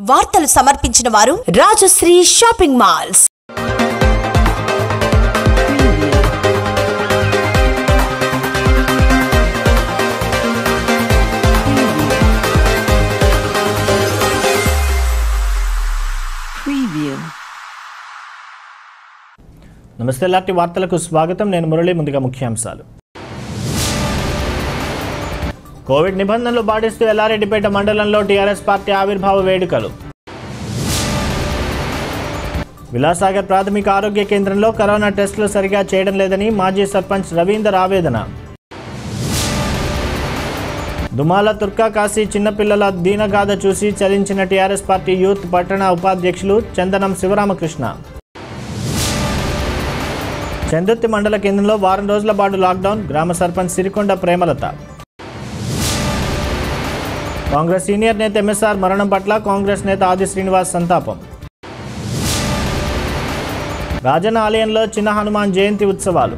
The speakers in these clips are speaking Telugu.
వార్తలు సమర్పించిన వారు రాజశ్రీ షాపింగ్ మాల్స్ Preview. నమస్తే లాంటి వార్తలకు స్వాగతం నేను మురళి ముందుగా ముఖ్యాంశాలు కోవిడ్ నిబంధనలు పాటిస్తూ ఎల్లారెడ్డిపేట మండలంలో టీఆర్ఎస్ పార్టీ ఆవిర్భావ వేడుకలు విలాసాగర్ ప్రాథమిక ఆరోగ్య కేంద్రంలో కరోనా టెస్టులు సరిగా చేయడం లేదని మాజీ సర్పంచ్ రవీందర్ ఆవేదన దుమాల తుర్కా కాశీ చిన్నపిల్లల దీనగాథ చూసి చలించిన టీఆర్ఎస్ పార్టీ యూత్ పట్టణ ఉపాధ్యక్షులు చందనం శివరామకృష్ణ చందుర్తి మండల కేంద్రంలో వారం రోజుల పాటు లాక్డౌన్ గ్రామ సర్పంచ్ సిరికొండ ప్రేమలత కాంగ్రెస్ సీనియర్ నేత ఎంఎస్ఆర్ మరణం పట్ల కాంగ్రెస్ నేత ఆది శ్రీనివాస్ సంతాపం రాజన్న ఆలయంలో చిన్న హనుమాన్ జయంతి ఉత్సవాలు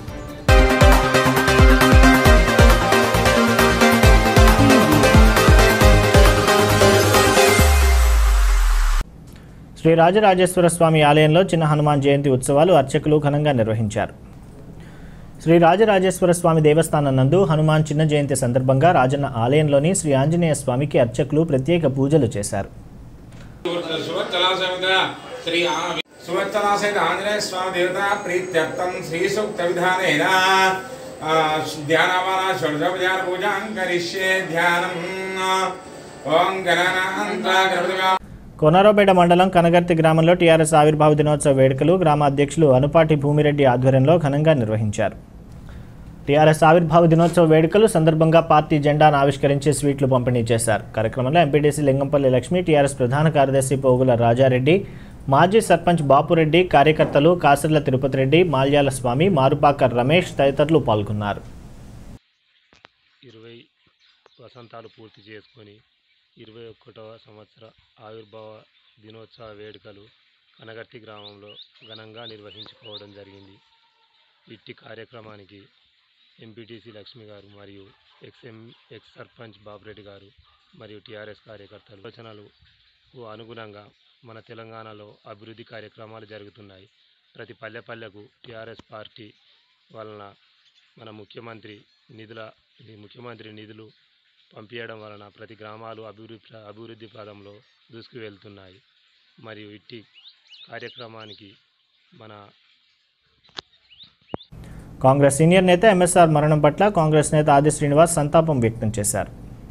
శ్రీ రాజరాజేశ్వర స్వామి ఆలయంలో చిన్న హనుమాన్ జయంతి ఉత్సవాలు అర్చకులు ఘనంగా నిర్వహించారు శ్రీ రాజరాజేశ్వర స్వామి దేవస్థానం నందు హనుమాన్ చిన్న జయంతి సందర్భంగా రాజన్న ఆలయంలోని శ్రీ ఆంజనేయ స్వామికి అర్చకులు ప్రత్యేక పూజలు చేశారు సువత్సలాసమిత శ్రీ ఆ- సువత్సలాసహిత ఆంజనేయ స్వామి దేవత ప్రీత్యర్థం శ్రీ సూక్త విధానేన ఆ, ధ్యానమాన షోడశోపచార పూజాం కరిష్యే ధ్యానం ఓం గణనాంత గణపతిగా కోనారావుపేట మండలం కనగర్తి గ్రామంలో టీఆర్ఎస్ ఆవిర్భావ దినోత్సవ వేడుకలు గ్రామ అధ్యక్షులు అనుపాటి భూమిరెడ్డి ఆధ్వర్యంలో ఘనంగా నిర్వహించారు టీఆర్ఎస్ ఆవిర్భావ దినోత్సవ వేడుకలు సందర్భంగా పార్టీ జెండాను ఆవిష్కరించి స్వీట్లు పంపిణీ చేశారు కార్యక్రమంలో ఎంపీటీసీ లింగంపల్లి లక్ష్మి టీఆర్ఎస్ ప్రధాన కార్యదర్శి పోగుల రాజారెడ్డి మాజీ సర్పంచ్ బాపురెడ్డి కార్యకర్తలు కాసర్ల తిరుపతి రెడ్డి మాల్యాల స్వామి మారుపాక రమేష్ తదితరులు పాల్గొన్నారు ఇరవై వసంతాలు పూర్తి చేసుకొని ఇరవై ఒకటవ సంవత్సర ఆవిర్భావ దినోత్సవ వేడుకలు కనగర్తి గ్రామంలో ఘనంగా నిర్వహించుకోవడం జరిగింది ఇట్టి కార్యక్రమానికి ఎంపీటీసీ లక్ష్మి గారు మరియు ఎక్స్ఎం ఎక్స్ సర్పంచ్ బాబురెడ్డి గారు మరియు టీఆర్ఎస్ కార్యకర్తలు ఆలోచనలకు అనుగుణంగా మన తెలంగాణలో అభివృద్ధి కార్యక్రమాలు జరుగుతున్నాయి ప్రతి పల్లె పల్లెకు టీఆర్ఎస్ పార్టీ వలన మన ముఖ్యమంత్రి నిధుల ఈ ముఖ్యమంత్రి నిధులు పంపించడం వలన ప్రతి గ్రామాలు అభివృద్ధి అభివృద్ధి పదంలో దూసుకు వెళ్తున్నాయి మరియు ఇట్టి కార్యక్రమానికి మన కాంగ్రెస్ సీనియర్ నేత ఎంఎస్ఆర్ మరణం పట్ల కాంగ్రెస్ నేత ఆది శ్రీనివాస్ సంతాపం వ్యక్తం చేశారు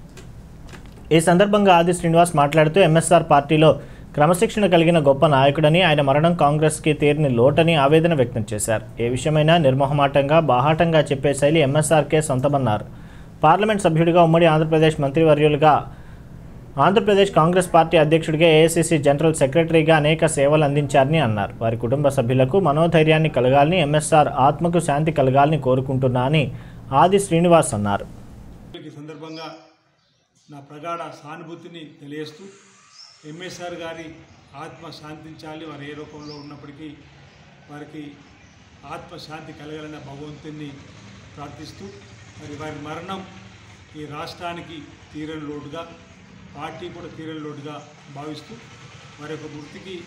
ఈ సందర్భంగా ఆది శ్రీనివాస్ మాట్లాడుతూ ఎంఎస్ఆర్ పార్టీలో క్రమశిక్షణ కలిగిన గొప్ప నాయకుడని ఆయన మరణం కాంగ్రెస్కి తీరని లోటని ఆవేదన వ్యక్తం చేశారు ఏ విషయమైనా నిర్మోహమాటంగా బాహాటంగా చెప్పే శైలి ఎంఎస్ఆర్కే సొంతమన్నారు పార్లమెంట్ సభ్యుడిగా ఉమ్మడి ఆంధ్రప్రదేశ్ మంత్రివర్యులుగా ఆంధ్రప్రదేశ్ కాంగ్రెస్ పార్టీ అధ్యక్షుడిగా ఏఐసీసీ జనరల్ సెక్రటరీగా అనేక సేవలు అందించారని అన్నారు వారి కుటుంబ సభ్యులకు మనోధైర్యాన్ని కలగాలని ఎంఎస్ఆర్ ఆత్మకు శాంతి కలగాలని కోరుకుంటున్నా అని ఆది శ్రీనివాస్ అన్నారు ఈ సందర్భంగా నా ప్రగాఢ సానుభూతిని తెలియజేస్తూ ఎంఎస్ఆర్ గారి ఆత్మ శాంతించాలి వారు ఏ రూపంలో ఉన్నప్పటికీ వారికి ఆత్మ శాంతి కలగాలని భగవంతుని ప్రార్థిస్తూ మరి వారి మరణం ఈ రాష్ట్రానికి తీరని లోటుగా పార్టీ కూడా తీరని లోటుగా భావిస్తూ వారి యొక్క మృతికి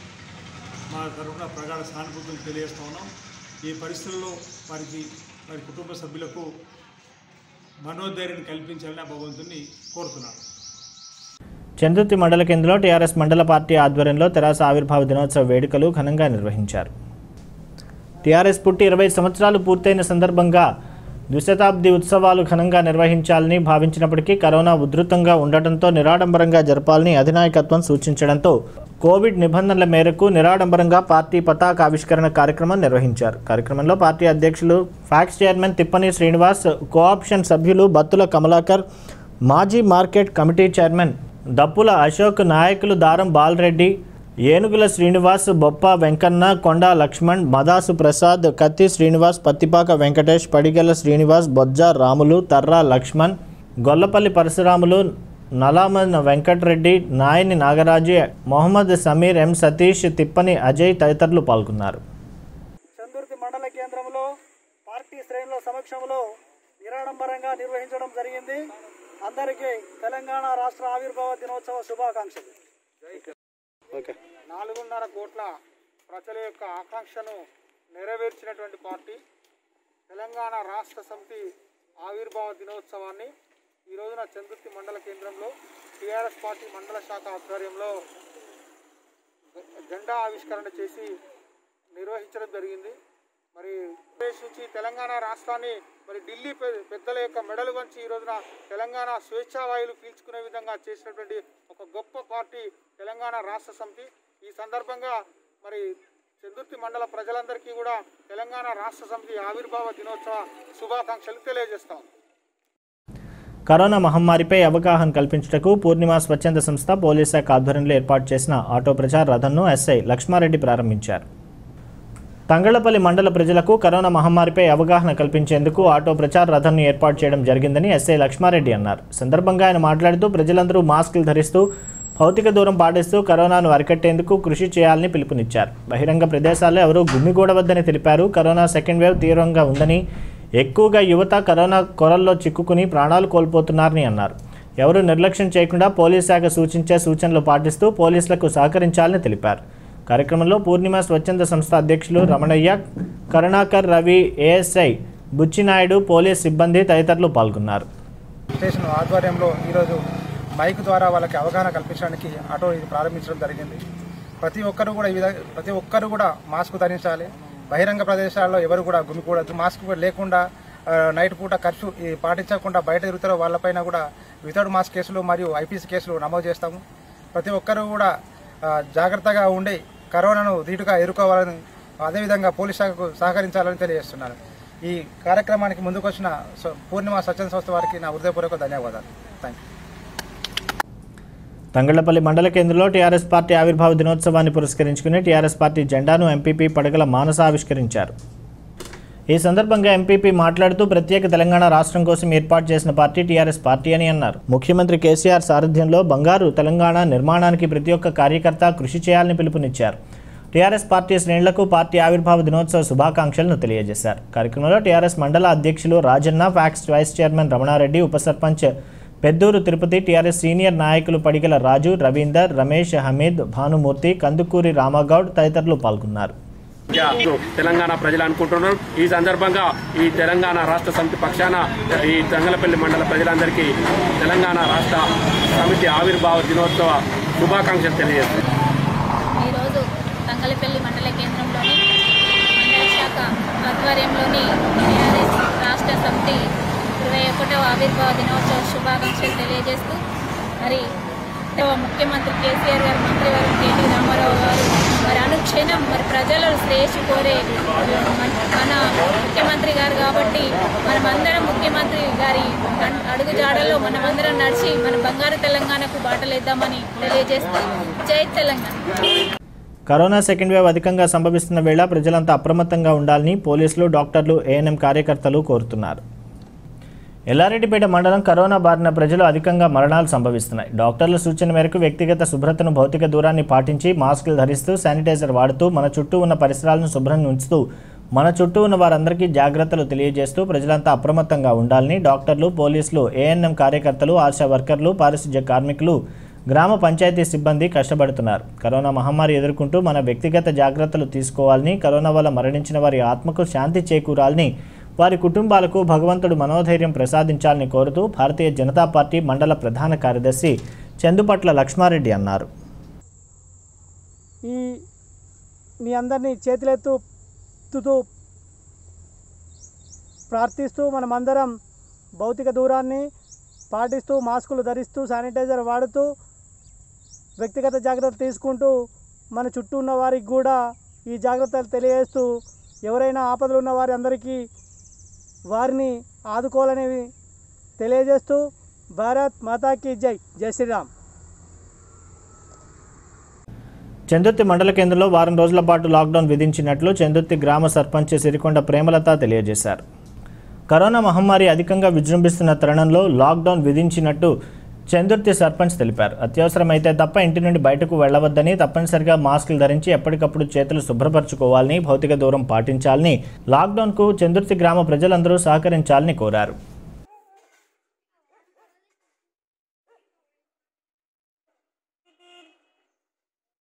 మా తరఫున ప్రగాఢ సానుభూతులు తెలియజేస్తా ఉన్నాం ఈ పరిస్థితుల్లో వారికి వారి కుటుంబ సభ్యులకు మనోధైర్యాన్ని కల్పించాలని ఆ భగవంతుని కోరుతున్నాను చందుర్తి మండల కేంద్రంలో టీఆర్ఎస్ మండల పార్టీ ఆధ్వర్యంలో తెరాస ఆవిర్భావ దినోత్సవ వేడుకలు ఘనంగా నిర్వహించారు టీఆర్ఎస్ పుట్టి ఇరవై సంవత్సరాలు పూర్తయిన సందర్భంగా ద్విశతాబ్ది ఉత్సవాలు ఘనంగా నిర్వహించాలని భావించినప్పటికీ కరోనా ఉధృతంగా ఉండటంతో నిరాడంబరంగా జరపాలని అధినాయకత్వం సూచించడంతో కోవిడ్ నిబంధనల మేరకు నిరాడంబరంగా పార్టీ పతాక ఆవిష్కరణ కార్యక్రమం నిర్వహించారు కార్యక్రమంలో పార్టీ అధ్యక్షులు PACS chairman Tippani Srinivas cooption సభ్యులు బత్తుల కమలాకర్ మాజీ market committee chairman Dappula Ashok నాయకులు దారం బాలరెడ్డి ఏనుగుల శ్రీనివాస్ బొప్ప వెంకన్న కొండ లక్ష్మణ్ మదాసు ప్రసాద్ కత్తి శ్రీనివాస్ పత్తిపాక వెంకటేష్ పడిగెల శ్రీనివాస్ బొజ్జ రాములు తర్రా లక్ష్మణ్ గొల్లపల్లి పరశురాములు నలామన్ వెంకటరెడ్డి నాయని నాగరాజు మొహమ్మద్ సమీర్ ఎం సతీష్ తిప్పని అజయ్ తదితరులు పాల్గొన్నారు చందుర్తి మండల కేంద్రంలో పార్టీ శ్రేణుల సమక్షంలో నిరాడంబరంగా నిర్వహించడం జరిగింది అందరికీ తెలంగాణ రాష్ట్ర ఆవిర్భావ దినోత్సవ శుభాకాంక్షలు నాలుగున్నర కోట్ల ప్రజల యొక్క ఆకాంక్షను నెరవేర్చినటువంటి పార్టీ తెలంగాణ రాష్ట్ర సమితి ఆవిర్భావ దినోత్సవాన్ని ఈ రోజున చందుర్తి మండల కేంద్రంలో టీఆర్ఎస్ పార్టీ మండల శాఖ ఆధ్వర్యంలో జెండా ఆవిష్కరణ చేసి నిర్వహించడం జరిగింది మరి ఆంధ్రప్రదేశ్ నుంచి తెలంగాణ రాష్ట్రాన్ని మరి ఢిల్లీ పె- పెద్దల యొక్క మెడలు వంచి ఈ రోజున తెలంగాణ స్వేచ్ఛావాయులు పీల్చుకునే విధంగా చేసినటువంటి ఒక గొప్ప పార్టీ తెలంగాణ రాష్ట్ర సమితి ఈ సందర్భంగా మరి చందుర్తి మండల ప్రజలందరికీ కూడా తెలంగాణ రాష్ట్ర సమితి ఆవిర్భావ దినోత్సవ శుభాకాంక్షలు తెలియజేస్తాం కరోనా మహమ్మారిపై అవగాహన కల్పించుటకు పూర్ణిమ స్వచ్ఛంద సంస్థ పోలీస్ శాఖ ఆధ్వర్యంలో ఏర్పాటు చేసిన ఆటో ప్రచార రథంను ఎస్ఐ లక్ష్మారెడ్డి ప్రారంభించారు తంగళ్లపల్లి మండల ప్రజలకు కరోనా మహమ్మారిపై అవగాహన కల్పించేందుకు ఆటో ప్రచార రథంను ఏర్పాటు చేయడం జరిగిందని ఎస్ఐ లక్ష్మారెడ్డి అన్నారు సందర్భంగా ఆయన మాట్లాడుతూ ప్రజలందరూ మాస్కులు ధరిస్తూ భౌతిక దూరం పాటిస్తూ కరోనాను అరికట్టేందుకు కృషి చేయాలని పిలుపునిచ్చారు బహిరంగ ప్రదేశాల్లో ఎవరూ గుమ్మిగూడవద్దని తెలిపారు కరోనా సెకండ్ వేవ్ తీవ్రంగా ఉందని ఎక్కువగా యువత కరోనా కొరల్లో చిక్కుకుని ప్రాణాలు కోల్పోతున్నారని అన్నారు ఎవరూ నిర్లక్ష్యం చేయకుండా పోలీస్ శాఖ సూచించే సూచనలు పాటిస్తూ పోలీసులకు సహకరించాలని తెలిపారు కార్యక్రమంలో పూర్ణిమ స్వచ్ఛంద సంస్థ అధ్యక్షులు రమణయ్య కరుణాకర్ రవి ఏఎస్ఐ బుచ్చినాయుడు పోలీస్ సిబ్బంది తదితరులు పాల్గొన్నారు స్టేషన్ ఆధ్వర్యంలో ఈరోజు మైక్ ద్వారా వాళ్ళకి అవగాహన కల్పించడానికి ఆటో ఇది ప్రారంభించడం జరిగింది ప్రతి ఒక్కరు కూడా ఈ విధంగా ప్రతి ఒక్కరు కూడా మాస్క్ ధరించాలి బహిరంగ ప్రదేశాల్లో ఎవరు కూడా గుమికూడదు మాస్క్ కూడా లేకుండా ఆ, నైట్ పూట ఖర్చు ఈ పాటించకుండా బయట తిరుగుతారో వాళ్ళపైన కూడా వితౌట్ మాస్క్ కేసులు మరియు ఐపీసీ కేసులు నమోదు చేస్తాము ప్రతి ఒక్కరు కూడా ఆ, జాగ్రత్తగా ఉండి కరోనాను ధీటుగా ఎదుర్కోవాలని అదేవిధంగా పోలీస్ శాఖకు సహకరించాలని తెలియజేస్తున్నాను ఈ కార్యక్రమానికి ముందుకొచ్చిన స్వ- పూర్ణిమ స్వచ్ఛంద సంస్థ వారికి నా హృదయపూర్వక ధన్యవాదాలు థ్యాంక్ యూ తంగళ్లపల్లి మండల కేంద్రంలో టీఆర్ఎస్ పార్టీ ఆవిర్భావ దినోత్సవాన్ని పురస్కరించుకుని టీఆర్ఎస్ పార్టీ జెండాను ఎంపీపీ పడగల మానస ఆవిష్కరించారు ఈ సందర్భంగా ఎంపీపీ మాట్లాడుతూ ప్రత్యేక తెలంగాణ రాష్ట్రం కోసం ఏర్పాటు చేసిన పార్టీ టీఆర్ఎస్ పార్టీ అని అన్నారు ముఖ్యమంత్రి కేసీఆర్ సారథ్యంలో బంగారు తెలంగాణ నిర్మాణానికి ప్రతి ఒక్క కార్యకర్త కృషి చేయాలని పిలుపునిచ్చారు టీఆర్ఎస్ పార్టీ శ్రేణులకు పార్టీ ఆవిర్భావ దినోత్సవ శుభాకాంక్షలను తెలియజేశారు కార్యక్రమంలో టీఆర్ఎస్ మండల అధ్యక్షులు Rajanna PACS vice chairman Ramanareddy ఉప సర్పంచ్ పెద్దూరు తిరుపతి టీఆర్ఎస్ సీనియర్ నాయకులు పడిగల రాజు రవీందర్ రమేష్ హమీద్ భానుమూర్తి కందుకూరి రామగౌడ్ తదితరులు పాల్గొన్నారు తెలంగాణ ప్రజలు అనుకుంటున్నారు ఈ సందర్భంగా ఈ తెలంగాణ రాష్ట్ర సమితి పక్షాన ఈ తంగలపల్లి మండల ప్రజలందరికీ తెలంగాణ రాష్ట్ర సమితి ఆవిర్భావ దినోత్సవ శుభాకాంక్షలు తెలియజేస్తున్నాను ఈరోజు తంగలపల్లి మండల కేంద్రంలోని మండల శాఖ ఆధ్వర్యంలోని టీఆర్ఎస్ రాష్ట్ర సమితి ఇరవై ఒకటవ ఆవిర్భావ దినోత్సవ శుభాకాంక్షలు తెలియజేస్తూ మరి ముఖ్యమంత్రి కేసీఆర్ గారు మంత్రివర్గం కేటీ రామారావు గారు మరి అనుక్షణం మరి ప్రజల శ్రేయస్సు కోరే మన మన ముఖ్యమంత్రి గారు కాబట్టి మనమందరం ముఖ్యమంత్రి గారి అన్- అడుగుజాడల్లో మనమందరం నడిచి మన బంగారు తెలంగాణకు బాటలేద్దామని తెలియజేస్తూ జై తెలంగాణ కరోనా సెకండ్ వేవ్ అధికంగా సంభవిస్తున్న వేళ ప్రజలంతా అప్రమత్తంగా ఉండాలని పోలీసులు డాక్టర్లు ఏఎన్ఎం కార్యకర్తలు కోరుతున్నారు ఎల్లారెడ్డిపేట మండలం కరోనా బారిన ప్రజలు అధికంగా మరణాలు సంభవిస్తున్నాయి డాక్టర్ల సూచన మేరకు వ్యక్తిగత శుభ్రతను భౌతిక దూరాన్ని పాటించి మాస్కులు ధరిస్తూ శానిటైజర్ వాడుతూ మన చుట్టూ ఉన్న పరిసరాలను శుభ్రంగా ఉంచుతూ మన చుట్టూ ఉన్న వారందరికీ జాగ్రత్తలు తెలియజేస్తూ ప్రజలంతా అప్రమత్తంగా ఉండాలని డాక్టర్లు పోలీసులు ఏఎన్ఎం కార్యకర్తలు ఆశా వర్కర్లు పారిశుధ్య కార్మికులు గ్రామ పంచాయతీ సిబ్బంది కష్టపడుతున్నారు కరోనా మహమ్మారి ఎదుర్కొంటూ మన వ్యక్తిగత జాగ్రత్తలు తీసుకోవాలని కరోనా వల్ల మరణించిన వారి ఆత్మకు శాంతి చేకూరాలని వారి కుటుంబాలకు భగవంతుడు మనోధైర్యం ప్రసాదించాలని కోరుతూ భారతీయ జనతా పార్టీ మండల ప్రధాన కార్యదర్శి చందుపట్ల లక్ష్మారెడ్డి అన్నారు ఈ మీ అందరినీ చేతులెత్తుతూ ప్రార్థిస్తూ మనమందరం భౌతిక దూరాన్ని పాటిస్తూ మాస్కులు ధరిస్తూ శానిటైజర్ వాడుతూ వ్యక్తిగత జాగ్రత్తలు తీసుకుంటూ మన చుట్టూ ఉన్న వారికి కూడా ఈ జాగ్రత్తలు తెలియజేస్తూ ఎవరైనా ఆపదలు ఉన్న వారి అందరికీ వారిని ఆదుకోవాలనేవి తెలియజేస్తూ భారత్ మాతాకి జై జై శ్రీరామ్ చందుర్తి మండల కేంద్రంలో వారం రోజుల పాటు లాక్డౌన్ విధించినట్లు చందుర్తి గ్రామ సర్పంచ్ సిరికొండ ప్రేమలత తెలియజేశారు కరోనా మహమ్మారి అధికంగా విజృంభిస్తున్న తరుణంలో లాక్డౌన్ విధించినట్టు చందుర్తి సర్పంచ్ తెలిపారు అత్యవసరమైతే తప్ప ఇంటి నుండి బయటకు వెళ్లవద్దని తప్పనిసరిగా మాస్కులు ధరించి ఎప్పటికప్పుడు చేతులు శుభ్రపరచుకోవాలని భౌతిక దూరం పాటించాలని లాక్డౌన్కు చందుర్తి గ్రామ ప్రజలందరూ సహకరించాలని కోరారు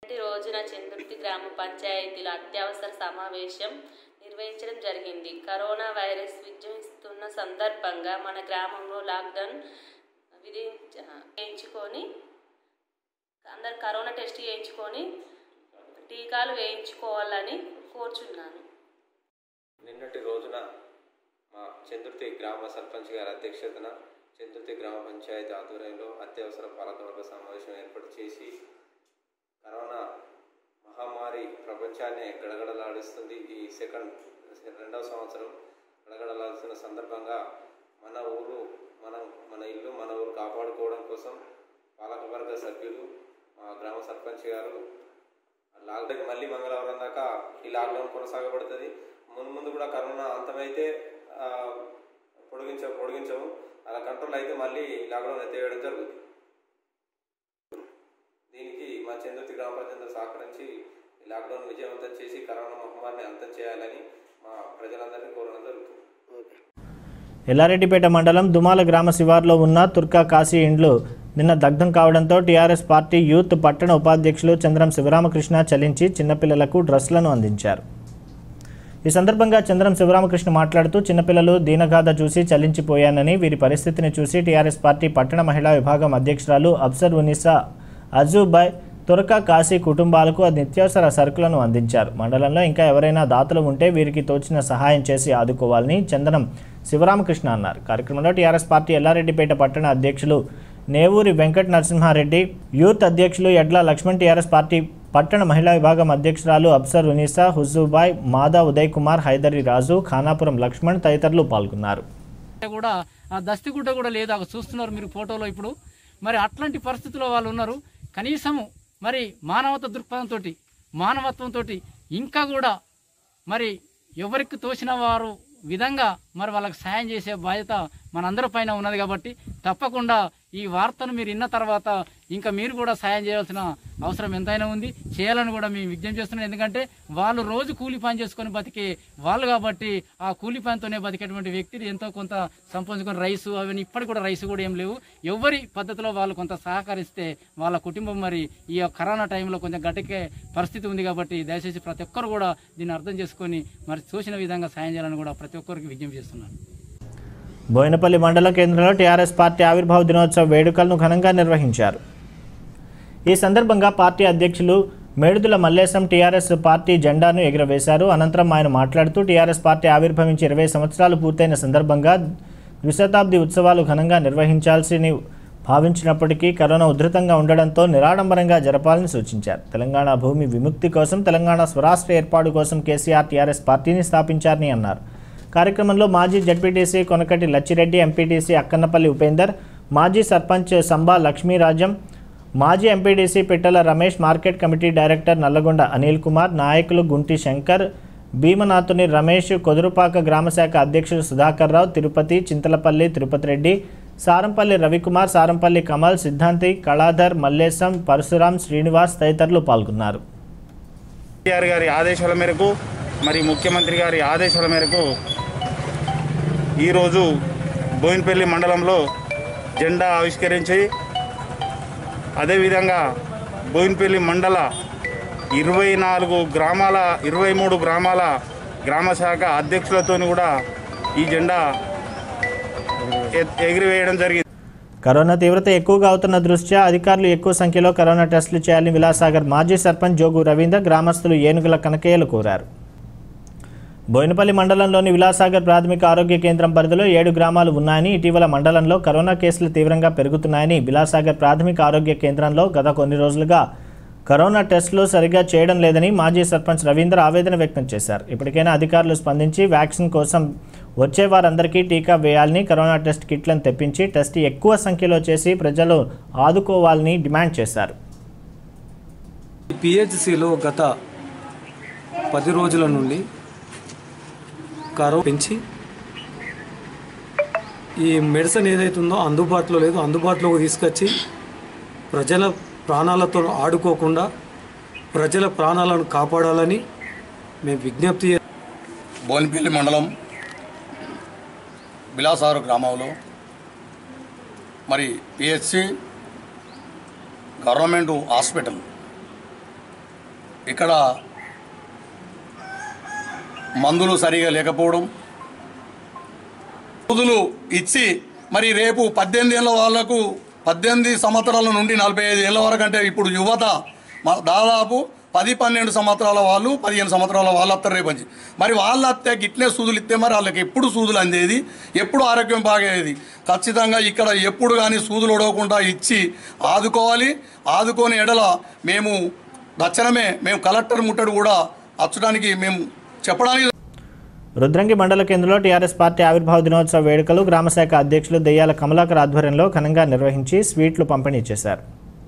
నేటి రోజున చంద్రుతి గ్రామ పంచాయతీలో అత్యవసర సమావేశం నిర్వహించడం జరిగింది కరోనా వైరస్ విజృంభిస్తున్న సందర్భంగా మన గ్రామంలో లాక్డౌన్ విధించ వేయించుకొని అందరు కరోనా టెస్ట్ చేయించుకొని టీకాలు వేయించుకోవాలని కోరుచున్నాను నిన్నటి రోజున మా చంద్రుతి గ్రామ సర్పంచ్ గారి అధ్యక్షతన చంద్రుతి గ్రామ పంచాయతీ ఆధ్వర్యంలో అత్యవసర పాలకవర్గ సమావేశం ఏర్పాటు చేసి కరోనా మహమ్మారి ప్రపంచాన్ని గడగడలాడిస్తుంది ఈ సెకండ్ రెండవ సంవత్సరం గడగడలాడుతున్న సందర్భంగా మన ఊరు మనం మన ఇల్లు మన ఊరు కాపాడుకోవడం కోసం పాలకవర్గ సభ్యులు మా గ్రామ సర్పంచ్ గారు లాక్డౌన్ మళ్ళీ మంగళవారం దాకా ఈ లాక్డౌన్ కొనసాగబడుతుంది ముందు ముందు కూడా కరోనా అంతమైతే ఆ, పొడిగించ పొడిగించము అలా కంట్రోల్ అయితే మళ్ళీ లాక్డౌన్ ఎత్తేయడం జరుగుతుంది దీనికి మా చంద్రుతి గ్రామ ప్రజలందరూ సహకరించి ఈ లాక్డౌన్ విజయవంతం చేసి కరోనా మహమ్మారిని అంతం చేయాలని మా ప్రజలందరినీ కోరడం జరుగుతుంది ఎల్లారెడ్డిపేట మండలం దుమాల గ్రామ శివార్లో ఉన్న తుర్కా కాశీ ఇండ్లు నిన్న దగ్ధం కావడంతో టీఆర్ఎస్ పార్టీ యూత్ పట్టణ ఉపాధ్యక్షులు చంద్రం శివరామకృష్ణ చలించి చిన్నపిల్లలకు డ్రెస్లను అందించారు ఈ సందర్భంగా చంద్రం శివరామకృష్ణ మాట్లాడుతూ చిన్నపిల్లలు దీనగాథ చూసి చలించిపోయానని వీరి పరిస్థితిని చూసి టీఆర్ఎస్ పార్టీ పట్టణ మహిళా విభాగం అధ్యక్షురాలు అబ్సర్ ఉనిసా అజుబాయ్ తురక కాశీ కుటుంబాలకు నిత్యావసర సరుకులను అందించారు మండలంలో ఇంకా ఎవరైనా దాతలు ఉంటే వీరికి తోచిన సహాయం చేసి ఆదుకోవాలని చందనం శివరామకృష్ణ అన్నారు కార్యక్రమంలో టీఆర్ఎస్ పార్టీ ఎల్లారెడ్డిపేట పట్టణ అధ్యక్షులు నేవూరి వెంకట నరసింహారెడ్డి యూత్ అధ్యక్షులు ఎడ్ల లక్ష్మణ్ టీఆర్ఎస్ పార్టీ పట్టణ మహిళా విభాగం అధ్యక్షురాలు అబ్సర్ ఉనిసా హుజూబాయ్ మాదా ఉదయ్ కుమార్ హైదరి రాజు ఖానాపురం లక్ష్మణ్ తదితరులు పాల్గొన్నారు కూడా ఆ దస్తిగుడ్డ కూడా లేదు అక్కడ చూస్తున్నారు మీరు ఫోటోలో ఇప్పుడు మరి అట్లాంటి పరిస్థితుల్లో వాళ్ళు ఉన్నారు కనీసము మరి మానవత దృక్పథంతో మానవత్వంతో ఇంకా కూడా మరి ఎవరికి తోచిన వారు విధంగా మరి వాళ్ళకి సాయం చేసే బాధ్యత మనందరి పైన ఉన్నది కాబట్టి తప్పకుండా ఈ వార్తను మీరు విన్న తర్వాత ఇంకా మీరు కూడా సాయం చేయాల్సిన అవసరం ఎంతైనా ఉంది చేయాలని కూడా మేము విజ్ఞప్తి చేస్తున్నాం ఎందుకంటే వాళ్ళు రోజు కూలి పని చేసుకొని బతికే వాళ్ళు కాబట్టి ఆ కూలి పనితోనే బతికేటువంటి వ్యక్తిని ఎంతో కొంత సంపాదించుకొని రైసు అవన్నీ ఇప్పటికి కూడా రైసు కూడా ఏం లేవు ఎవరి పద్ధతిలో వాళ్ళు కొంత సహకరిస్తే వాళ్ళ కుటుంబం మరి ఈ యొక్క కరోనా టైంలో కొంచెం గట్టికే పరిస్థితి ఉంది కాబట్టి దయచేసి ప్రతి ఒక్కరు కూడా దీన్ని అర్థం చేసుకొని మరి చూసిన విధంగా సాయం చేయాలని కూడా ప్రతి ఒక్కరికి విజ్ఞప్తి చేస్తున్నాను బోయినపల్లి మండల కేంద్రంలో టీఆర్ఎస్ పార్టీ ఆవిర్భావ దినోత్సవ వేడుకలను ఘనంగా నిర్వహించారు ఈ సందర్భంగా పార్టీ అధ్యక్షులు మేడుదుల మల్లేశం టీఆర్ఎస్ పార్టీ జెండాను ఎగురవేశారు అనంతరం ఆయన మాట్లాడుతూ టీఆర్ఎస్ పార్టీ ఆవిర్భవించి ఇరవై సంవత్సరాలు పూర్తయిన సందర్భంగా ద్విశతాబ్ది ఉత్సవాలు ఘనంగా నిర్వహించాల్సి భావించినప్పటికీ కరోనా ఉధృతంగా ఉండడంతో నిరాడంబరంగా జరపాలని సూచించారు తెలంగాణ భూమి విముక్తి కోసం తెలంగాణ స్వరాష్ట్ర ఏర్పాటు కోసం కేసీఆర్ టీఆర్ఎస్ పార్టీని స్థాపించారని అన్నారు కార్యక్రమంలో మాజీ జడ్పీటీసీ కొనకటి లచ్చిరెడ్డి ఎంపీటీసీ అక్కన్నపల్లి ఉపేందర్ మాజీ సర్పంచ్ సంబా లక్ష్మీరాజం మాజీ MPDC Pittala Ramesh market committee director Nalgonda Anil Kumar నాయకులు గుంటి శంకర్ భీమనాథుని రమేష్ కొదురుపాక గ్రామశాఖ అధ్యక్షులు సుధాకర్ రావు తిరుపతి చింతలపల్లి తిరుపతి రెడ్డి సారంపల్లి రవికుమార్ సారంపల్లి కమల్ సిద్ధాంతి కళాధర్ మల్లేశం పరశురాం శ్రీనివాస్ తదితరులు పాల్గొన్నారు కేసీఆర్ గారి ఆదేశాల మేరకు మరి ముఖ్యమంత్రి గారి ఆదేశాల మేరకు ఈరోజు బోయినపల్లి మండలంలో జెండా ఆవిష్కరించి అదేవిధంగా బోయినపల్లి మండల ఇరవై నాలుగు గ్రామాల ఇరవై మూడు గ్రామాల గ్రామ శాఖ అధ్యక్షులతో కూడా ఈ జెండా ఎ- ఎగిరివేయడం జరిగింది కరోనా తీవ్రత ఎక్కువగా అవుతున్న దృష్ట్యా అధికారులు ఎక్కువ సంఖ్యలో కరోనా టెస్టులు చేయాలని విలాసాగర్ మాజీ సర్పంచ్ జోగు రవీందర్ గ్రామస్తులు ఏనుగుల కనకయ్యలు కోరారు బోయినపల్లి మండలంలోని విలాసాగర్ ప్రాథమిక ఆరోగ్య కేంద్రం పరిధిలో ఏడు గ్రామాలు ఉన్నాయని ఇటీవల మండలంలో కరోనా కేసులు తీవ్రంగా పెరుగుతున్నాయని విలాసాగర్ ప్రాథమిక ఆరోగ్య కేంద్రంలో గత కొన్ని రోజులుగా కరోనా టెస్టులు సరిగా చేయడం లేదని మాజీ సర్పంచ్ రవీందర్ ఆవేదన వ్యక్తం చేశారు ఇప్పటికైనా అధికారులు స్పందించి వ్యాక్సిన్ కోసం వచ్చే వారందరికీ టీకా వేయాలని కరోనా టెస్ట్ కిట్లను తెప్పించి టెస్ట్ ఎక్కువ సంఖ్యలో చేసి ప్రజలు ఆదుకోవాలని డిమాండ్ చేశారు పిహెచ్సిలో గత పది రోజుల నుండి కరోనా పెంచి ఈ మెడిసిన్ ఏదైతుందో అందుబాటులో లేదు అందుబాటులోకి తీసుకొచ్చి ప్రజల ప్రాణాలతో ఆడుకోకుండా ప్రజల ప్రాణాలను కాపాడాలని మేము విజ్ఞప్తి చే- బోన్పల్లి మండలం బిలాసారు గ్రామంలో మరి పిహెచ్సి గవర్నమెంట్ హాస్పిటల్ ఇక్కడ మందులు సరిగా లేకపోవడం సూదులు ఇచ్చి మరి రేపు పద్దెనిమిది ఏళ్ళ వాళ్ళకు పద్దెనిమిది సంవత్సరాల నుండి నలభై ఐదు ఏళ్ళ వరకు అంటే ఇప్పుడు యువత మ- దాదాపు పది పన్నెండు సంవత్సరాల వాళ్ళు పదిహేను సంవత్సరాల వాళ్ళు వస్తారు రేపు నుంచి మరి వాళ్ళు వస్తే గిట్లే సూదులు ఇస్తే మరి వాళ్ళకి ఎప్పుడు సూదులు అందేది ఎప్పుడు ఆరోగ్యం బాగేది ఖచ్చితంగా ఇక్కడ ఎప్పుడు కానీ సూదులు ఉడవకుండా ఇచ్చి ఆదుకోవాలి ఆదుకోని ఎడల మేము తక్షణమే మేము కలెక్టర్ ముట్టడి కూడా అచ్చడానికి మేము చెప్పడానికి రుద్రంగి మండల కేంద్రంలో టీఆర్ఎస్ పార్టీ ఆవిర్భావ దినోత్సవ వేడుకలు గ్రామశాఖ అధ్యక్షులు దెయ్యాల కమలాకర్ ఆధ్వర్యంలో ఘనంగా నిర్వహించి స్వీట్లు పంపిణీ చేశారు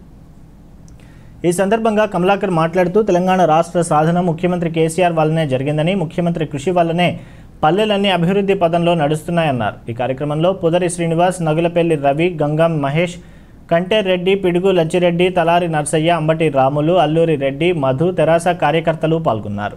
ఈ సందర్భంగా కమలాకర్ మాట్లాడుతూ తెలంగాణ రాష్ట్ర సాధన ముఖ్యమంత్రి కేసీఆర్ వల్లనే జరిగిందని ముఖ్యమంత్రి కృషి వల్లనే పల్లెలన్నీ అభివృద్ధి పదంలో నడుస్తున్నాయన్నారు ఈ కార్యక్రమంలో పుదరి శ్రీనివాస్ నగులపల్లి రవి గంగం మహేష్ కంటేర్ రెడ్డి పిడుగు లచ్చిరెడ్డి తలారి నర్సయ్య అంబటి రాములు అల్లూరి రెడ్డి మధు తెరాస కార్యకర్తలు పాల్గొన్నారు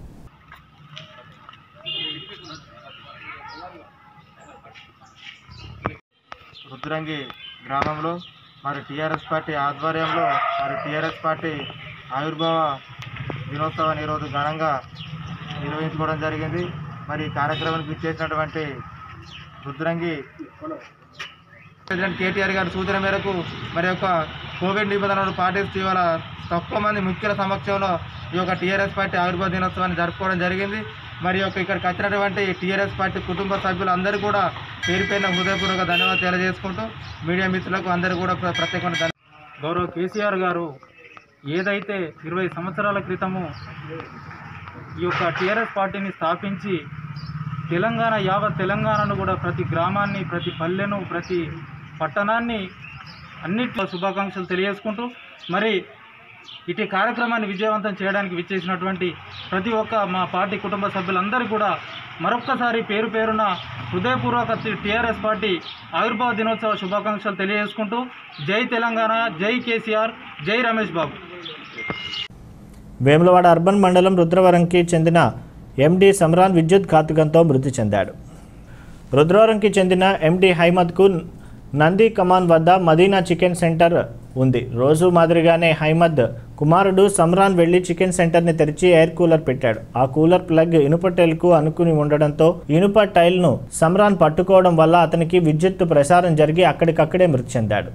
రుద్రంగి గ్రామంలో మరి టీఆర్ఎస్ పార్టీ ఆధ్వర్యంలో మరి టీఆర్ఎస్ పార్టీ ఆవిర్భావ దినోత్సవాన్ని ఈరోజు ఘనంగా నిర్వహించుకోవడం జరిగింది మరి ఈ కార్యక్రమానికి ఇచ్చేసినటువంటి రుద్రంగి ప్రెసిడెంట్ కేటీఆర్ గారి సూచన మేరకు మరి యొక్క కోవిడ్ నిబంధనలు పాటిస్తూ ఇవాళ తక్కువ మంది ముఖ్యుల సమక్షంలో ఈ యొక్క టీఆర్ఎస్ పార్టీ ఆవిర్భావ దినోత్సవాన్ని జరుపుకోవడం జరిగింది మరి యొక్క ఇక్కడికి వచ్చినటువంటి టీఆర్ఎస్ పార్టీ కుటుంబ సభ్యులందరూ కూడా పేరు పైన హృదయపూర్వక ధన్యవాదాలు తెలియజేసుకుంటూ మీడియా మిత్రులకు అందరూ కూడా ప్ర- ప్రత్యేకమైన ధన్య- గౌరవ కేసీఆర్ గారు ఏదైతే ఇరవై సంవత్సరాల క్రితము ఈ యొక్క టీఆర్ఎస్ పార్టీని స్థాపించి తెలంగాణ యావత్ తెలంగాణను కూడా ప్రతి గ్రామాన్ని ప్రతి పల్లెను ప్రతి పట్టణాన్ని అన్నిట్లో శుభాకాంక్షలు తెలియజేసుకుంటూ మరి ఇటు కార్యక్రమాన్ని విజయవంతం చేయడానికి విచ్చేసినటువంటి ప్రతి ఒక్క మా పార్టీ కుటుంబ సభ్యులందరూ కూడా మరొక్కసారి పేరు పేరున హృదయపూర్వక టీఆర్ఎస్ పార్టీ ఆవిర్భావ దినోత్సవ శుభాకాంక్షలు తెలియజేసుకుంటూ జై తెలంగాణ జై కేసీఆర్ జై రమేష్ బాబు వేములవాడ అర్బన్ మండలం రుద్రవరంకి చెందిన ఎండి సమ్రాన్ విద్యుత్ ఘాతుకంతో మృతి చెందాడు రుద్రవరంకి చెందిన ఎండి హైమద్కు నంది కమాన్ వద్ద మదీనా చికెన్ సెంటర్ ఉంది రోజు మాదిరిగానే హైమద్ కుమారుడు సమ్రాన్ వెళ్లి చికెన్ సెంటర్ని తెరిచి ఎయిర్ కూలర్ పెట్టాడు ఆ కూలర్ ప్లగ్ ఇనుప టైల్కు అనుకుని ఉండడంతో ఇనుప టైల్ను సమ్రాన్ పట్టుకోవడం వల్ల అతనికి విద్యుత్ ప్రసారం జరిగి అక్కడికక్కడే మృతి చెందాడు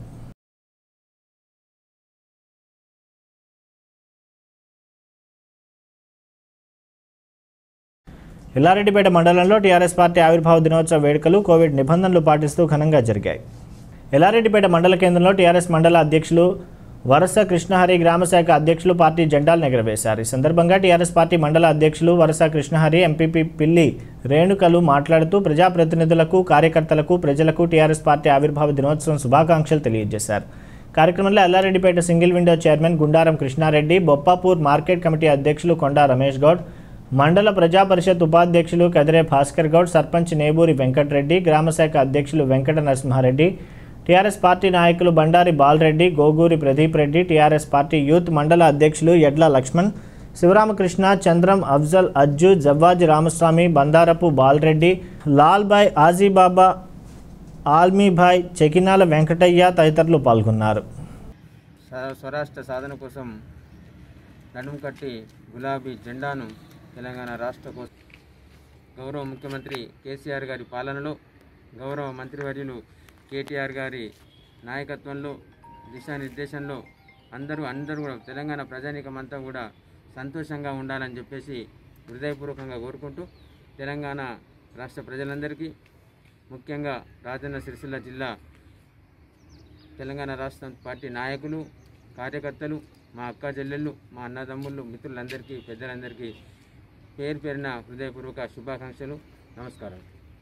ఎల్లారెడ్డిపేట మండలంలో టీఆర్ఎస్ పార్టీ ఆవిర్భావ దినోత్సవ వేడుకలు కోవిడ్ నిబంధనలు పాటిస్తూ ఘనంగా జరిగాయి ఎల్లారెడ్డిపేట మండల కేంద్రంలో టీఆర్ఎస్ మండల అధ్యక్షులు వరస కృష్ణహరి గ్రామశాఖ అధ్యక్షులు పార్టీ జెండాలు ఎగరవేశారు ఈ సందర్భంగా టీఆర్ఎస్ పార్టీ మండల అధ్యక్షులు వరస కృష్ణహరి ఎంపీపీ పిల్లి రేణుకలు మాట్లాడుతూ ప్రజాప్రతినిధులకు కార్యకర్తలకు ప్రజలకు టీఆర్ఎస్ పార్టీ ఆవిర్భావ దినోత్సవం శుభాకాంక్షలు తెలియజేశారు కార్యక్రమంలో Yellareddypet single window chairman Gundaram Krishnareddy Boppapur market committee అధ్యక్షులు కొండా రమేష్ గౌడ్ మండల ప్రజా పరిషత్ ఉపాధ్యక్షులు కదిరే భాస్కర్ గౌడ్ సర్పంచ్ నేబూరి వెంకటరెడ్డి గ్రామశాఖ అధ్యక్షులు వెంకట నరసింహారెడ్డి టీఆర్ఎస్ పార్టీ నాయకులు Bandari Balareddy Goguri Pradeep Reddy TRS party youth మండల అధ్యక్షులు ఎడ్ల లక్ష్మణ్ శివరామకృష్ణ చంద్రం అఫ్జల్ అజ్జు జవ్వాజి రామస్వామి బందారపు బాలరెడ్డి లాల్బాయ్ ఆజీబాబా ఆల్మీభాయ్ చెకినాల వెంకటయ్య తదితరులు పాల్గొన్నారు స్వ- స్వరాష్ట్ర సాధన కోసం నడుము కట్టి గులాబీ జెండాను తెలంగాణ రాష్ట్ర కోసం గౌరవ ముఖ్యమంత్రి కేసీఆర్ గారి పాలనలో గౌరవ మంత్రివర్యులు కేటీఆర్ గారి నాయకత్వంలో దిశానిర్దేశంలో అందరూ అందరూ కూడా తెలంగాణ ప్రజానీకం అంతా కూడా సంతోషంగా ఉండాలని చెప్పేసి హృదయపూర్వకంగా కోరుకుంటూ తెలంగాణ రాష్ట్ర ప్రజలందరికీ ముఖ్యంగా రాజన్న సిరిసిల్ల జిల్లా తెలంగాణ రాష్ట్ర పార్టీ నాయకులు కార్యకర్తలు మా అక్క చెల్లెళ్ళు మా అన్నదమ్ముళ్ళు మిత్రులందరికీ పెద్దలందరికీ పేరు పేరున హృదయపూర్వక శుభాకాంక్షలు నమస్కారం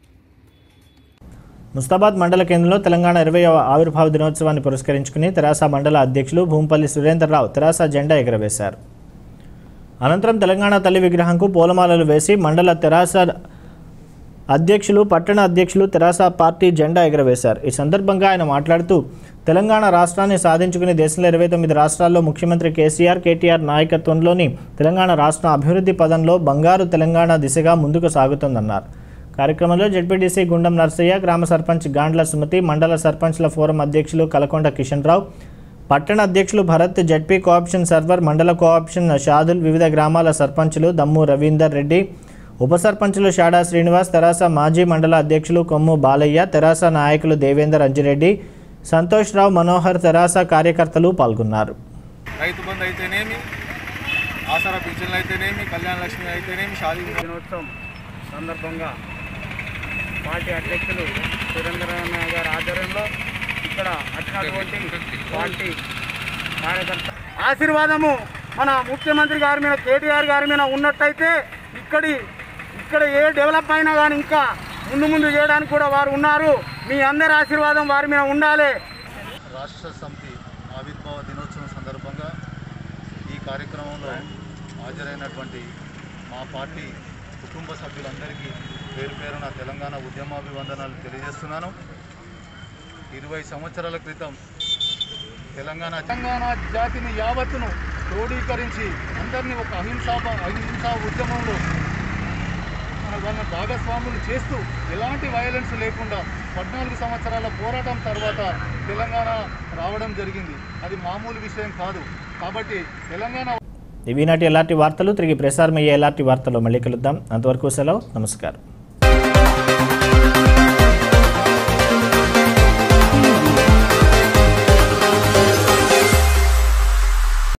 ముస్తాబాద్ మండల కేంద్రంలో తెలంగాణ ఇరవైవ ఆవిర్భావ దినోత్సవాన్ని పురస్కరించుకుని తెరాస మండల అధ్యక్షులు భూంపల్లి సురేంద్రరావు తెరాస జెండా ఎగురవేశారు అనంతరం తెలంగాణ తల్లి విగ్రహంకు పూలమాలలు వేసి మండల తెరాస అధ్యక్షులు పట్టణ అధ్యక్షులు తెరాస పార్టీ జెండా ఎగురవేశారు ఈ సందర్భంగా ఆయన మాట్లాడుతూ తెలంగాణ రాష్ట్రాన్ని సాధించుకుని దేశంలో ఇరవై తొమ్మిది రాష్ట్రాల్లో ముఖ్యమంత్రి కేసీఆర్ కేటీఆర్ నాయకత్వంలోని తెలంగాణ రాష్ట్రం అభివృద్ధి పదంలో బంగారు తెలంగాణ దిశగా ముందుకు సాగుతోందన్నారు కార్యక్రమంలో జడ్పీటీసీ గుండం నర్సయ్య గ్రామ సర్పంచ్ గాండ్ల సుమతి మండల సర్పంచ్ల ఫోరం అధ్యక్షులు కలకొండ కిషన్ రావు పట్టణ అధ్యక్షులు భరత్ జడ్పీ కోఆప్షన్ సర్వర్ మండల కోఆప్షన్ షాదుల్ వివిధ గ్రామాల సర్పంచులు దమ్ము రవీందర్ రెడ్డి ఉప సర్పంచులు షాడా శ్రీనివాస్ తెరాస మాజీ మండల అధ్యక్షులు కొమ్ము బాలయ్య తెరాస నాయకులు దేవేందర్ అంజిరెడ్డి సంతోష్ రావు మనోహర్ తెరాస కార్యకర్తలు పాల్గొన్నారు రైతు బంధు అయితేనేమి ఆసరా పింఛన్లు అయితేనేమి కళ్యాణ లక్ష్మి అయితేనేమి షాదీ దినోత్సవం సందర్భంగా పార్టీ అధ్యక్షులు సురేంద్రనాథ్ గారి ఆధ్వర్యంలో ఇక్కడ వచ్చినటువంటి పార్టీ కార్యకర్త ఆశీర్వాదము మన ముఖ్యమంత్రి గారి మీద కేటీఆర్ గారి మీద ఉన్నట్టయితే ఇక్కడి ఇక్కడ ఏ డెవలప్ అయినా కానీ ఇంకా ముందు ముందు చేయడానికి కూడా వారు ఉన్నారు మీ అందరి ఆశీర్వాదం వారి మీద ఉండాలి రాష్ట్ర సమితి ఆవిర్భావ దినోత్సవం సందర్భంగా ఈ కార్యక్రమంలో హాజరైనటువంటి మా పార్టీ కుటుంబ సభ్యులందరికీ పేరు పేరున తెలంగాణ ఉద్యమాభివందనాలు తెలియజేస్తున్నాను ఇరవై సంవత్సరాల క్రితం తెలంగాణ తెలంగాణ జాతిని యావత్తును క్రోడీకరించి అందరినీ ఒక అహింసా అహింసా ఉద్యమంలో మన వాళ్ళ భాగస్వాములు చేస్తూ ఎలాంటి వైలెన్స్ లేకుండా పద్నాలుగు సంవత్సరాల పోరాటం తర్వాత తెలంగాణ రావడం జరిగింది అది మామూలు విషయం కాదు కాబట్టి తెలంగాణ ఇవి నాటి ఎలాంటి వార్తలు తిరిగి ప్రసారం అయ్యే ఎలాంటి వార్తలు మళ్ళీ కలుద్దాం అంతవరకు సెలవు నమస్కారం